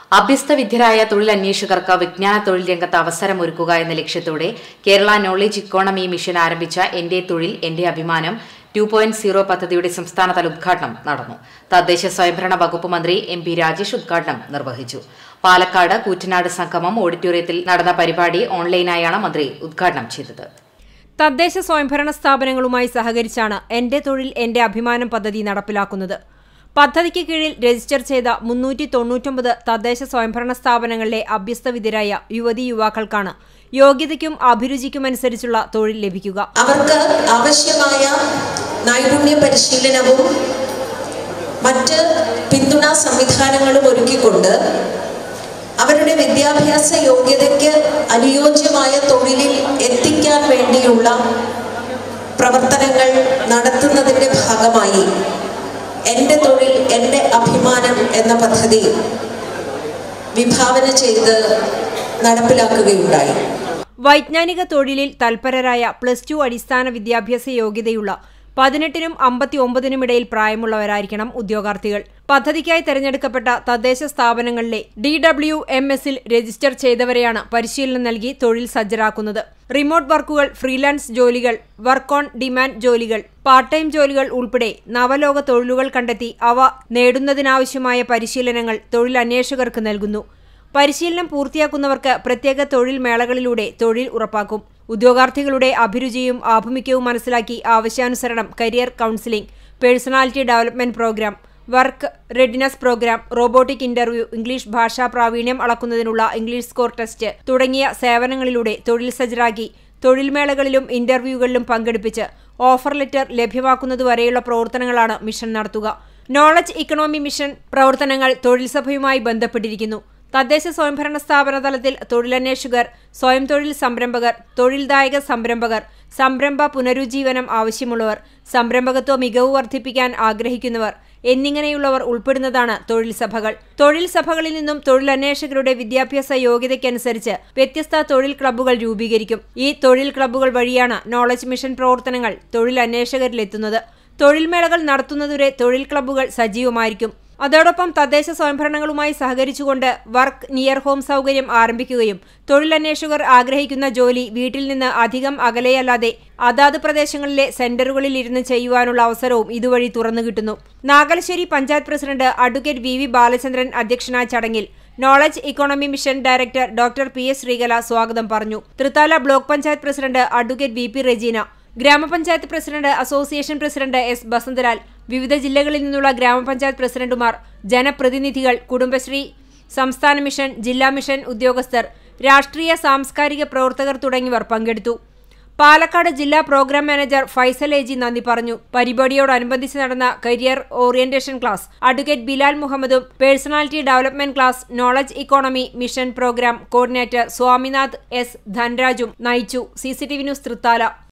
അഭ്യസ്തവിദ്യരായ തൊഴിലന്വേഷകർക്ക് വിജ്ഞാന തൊഴിൽ രംഗത്ത് അവസരമൊരുക്കുക എന്ന ലക്ഷ്യത്തോടെ കേരള നോളജ് ഇക്കോണമി മിഷൻ ആരംഭിച്ച എന്റെ തൊഴിൽ എന്റെ അഭിമാനം ടു പോയിന്റ് സീറോ പദ്ധതിയുടെ സംസ്ഥാനതല ഉദ്ഘാടനം നടന്നു തദ്ദേശ സ്വയംഭരണ വകുപ്പ് മന്ത്രി എം പി രാജേഷ് ഉദ്ഘാടനം നിർവഹിച്ചു പാലക്കാട് കൂറ്റനാട് സംഗമം ഓഡിറ്റോറിയത്തിൽ നടന്ന പരിപാടി ഓൺലൈനായാണ് മന്ത്രി ഉദ്ഘാടനം ചെയ്തത് തദ്ദേശ സ്വയംഭരണ സ്ഥാപനങ്ങളുമായി സഹകരിച്ചാണ് എന്റെ തൊഴിൽ എന്റെ അഭിമാനം പദ്ധതി നടപ്പിലാക്കുന്നത് പദ്ധതിക്ക് കീഴിൽ രജിസ്റ്റർ ചെയ്ത മുന്നൂറ്റി തൊണ്ണൂറ്റൊമ്പത് തദ്ദേശ സ്വയംഭരണ സ്ഥാപനങ്ങളിലെ അഭ്യസ്തവിദ്യരായ യുവതി യുവാക്കൾക്കാണ് യോഗ്യതയ്ക്കും അഭിരുചിക്കുമനുസരിച്ചുള്ള തൊഴിൽ ലഭിക്കുക അവർക്ക് ആവശ്യമായ നൈപുണ്യ പരിശീലനവും മറ്റ് പിന്തുണാ സംവിധാനങ്ങളും ഒരുക്കിക്കൊണ്ട് അവരുടെ വിദ്യാഭ്യാസ യോഗ്യതയ്ക്ക് അനുയോജ്യമായ തൊഴിലിൽ എത്തിക്കാൻ വേണ്ടിയുള്ള പ്രവർത്തനങ്ങൾ നടത്തുന്നതിൻ്റെ ഭാഗമായി എൻ്റെ തൊഴിൽ എൻ്റെ അഭിമാനം എന്ന പദ്ധതി വിഭാവന ചെയ്ത് നടപ്പിലാക്കുകയുണ്ടായി വൈജ്ഞാനിക തൊഴിലിൽ തൽപരരായ പ്ലസ് ടു അടിസ്ഥാന വിദ്യാഭ്യാസ യോഗ്യതയുള്ള പതിനെട്ടിനും അമ്പത്തി ഒമ്പതിനും ഇടയിൽ പ്രായമുള്ളവരായിരിക്കണം ഉദ്യോഗാർത്ഥികൾ പദ്ധതിക്കായി തെരഞ്ഞെടുക്കപ്പെട്ട തദ്ദേശ സ്ഥാപനങ്ങളിലെ ഡി ഡബ്ല്യു എം എസിൽ രജിസ്റ്റർ ചെയ്തവരെയാണ് പരിശീലനം നൽകി തൊഴിൽ സജ്ജരാക്കുന്നത് റിമോട്ട് വർക്കുകൾ ഫ്രീലാൻസ് ജോലികൾ വർക്ക് ഓൺ ഡിമാൻഡ് ജോലികൾ പാർട്ട് ടൈം ജോലികൾ ഉൾപ്പെടെ നവലോക തൊഴിലുകൾ കണ്ടെത്തി അവ നേടുന്നതിനാവശ്യമായ പരിശീലനങ്ങൾ തൊഴിലന്വേഷകർക്ക് നൽകുന്നു പരിശീലനം പൂർത്തിയാക്കുന്നവർക്ക് പ്രത്യേക തൊഴിൽ മേളകളിലൂടെ തൊഴിൽ ഉറപ്പാക്കും ഉദ്യോഗാർത്ഥികളുടെ അഭിരുചിയും ആഭിമുഖ്യവും മനസ്സിലാക്കി ആവശ്യാനുസരണം career counselling personality development program work readiness program robotic interview English ഭാഷാ പ്രാവീണ്യം അളക്കുന്നതിനുള്ള ഇംഗ്ലീഷ് സ്കോർ ടെസ്റ്റ് തുടങ്ങിയ സേവനങ്ങളിലൂടെ തൊഴിൽ സജ്ജരാക്കി തൊഴിൽ മേളകളിലും ഇന്റർവ്യൂകളിലും പങ്കെടുപ്പിച്ച് ഓഫർ ലെറ്റർ ലഭ്യമാക്കുന്നതുവരെയുള്ള പ്രവർത്തനങ്ങളാണ് മിഷൻ നടത്തുക നോളജ് ഇക്കണോമി മിഷൻ പ്രവർത്തനങ്ങൾ തൊഴിൽ സഭയുമായി ബന്ധപ്പെട്ടിരിക്കുന്നു തദ്ദേശ സ്വയംഭരണ സ്ഥാപന തലത്തിൽ തൊഴിലന്വേഷകർ സ്വയം തൊഴിൽ സംരംഭകർ തൊഴിൽദായക സംരംഭകർ സംരംഭ പുനരുജ്ജീവനം ആവശ്യമുള്ളവർ സംരംഭകത്വ മികവ് വർദ്ധിപ്പിക്കാൻ ആഗ്രഹിക്കുന്നവർ എന്നിങ്ങനെയുള്ളവർ ഉൾപ്പെടുന്നതാണ് തൊഴിൽ സഭകൾ തൊഴിൽ സഭകളിൽ നിന്നും തൊഴിലന്വേഷകരുടെ വിദ്യാഭ്യാസ യോഗ്യതയ്ക്കനുസരിച്ച് വ്യത്യസ്ത തൊഴിൽ ക്ലബ്ബുകൾ രൂപീകരിക്കും ഈ തൊഴിൽ ക്ലബ്ബുകൾ വഴിയാണ് നോളജ് മിഷൻ പ്രവർത്തനങ്ങൾ തൊഴിലന്വേഷകരിലെത്തുന്നത് തൊഴിൽ മേളകൾ നടത്തുന്നതുവരെ തൊഴിൽ ക്ലബ്ബുകൾ സജീവമായിരിക്കും അതോടൊപ്പം തദ്ദേശ സ്വയംഭരണങ്ങളുമായി സഹകരിച്ചുകൊണ്ട് വർക്ക് നിയർ ഹോം സൗകര്യം ആരംഭിക്കുകയും തൊഴിലന്വേഷകർ ആഗ്രഹിക്കുന്ന ജോലി വീട്ടിൽ നിന്ന് അധികം അകലെയല്ലാതെ അതാത് പ്രദേശങ്ങളിലെ സെന്ററുകളിൽ ഇരുന്ന് ചെയ്യുവാനുള്ള അവസരവും ഇതുവഴി തുറന്നു കിട്ടുന്നു Nagalassery panchayat president advocate V V Balachandran അധ്യക്ഷനായ ചടങ്ങിൽ knowledge economy mission director doctor P S Sreekala സ്വാഗതം പറഞ്ഞു Thrithala block panchayat president advocate V P Rejeena ഗ്രാമപഞ്ചായത്ത് president association president S Basanthlal വിവിധ ജില്ലകളിൽ നിന്നുള്ള ഗ്രാമപഞ്ചായത്ത് പ്രസിഡന്റുമാർ ജനപ്രതിനിധികൾ കുടുംബശ്രീ സംസ്ഥാന മിഷൻ ജില്ലാ മിഷൻ ഉദ്യോഗസ്ഥർ രാഷ്ട്രീയ സാംസ്കാരിക പ്രവർത്തകർ തുടങ്ങിയവർ പങ്കെടുത്തു പാലക്കാട് ജില്ലാ പ്രോഗ്രാം മാനേജർ ഫൈസൽ എജി നന്ദി പറഞ്ഞു പരിപാടിയോടനുബന്ധിച്ച് നടന്ന career orientation class advocate Bilal മുഹമ്മദും personality development class knowledge economy mission program coordinator Swaminath S ധൻരാജും നയിച്ചു സിസിടിവി ന്യൂസ് തൃത്താല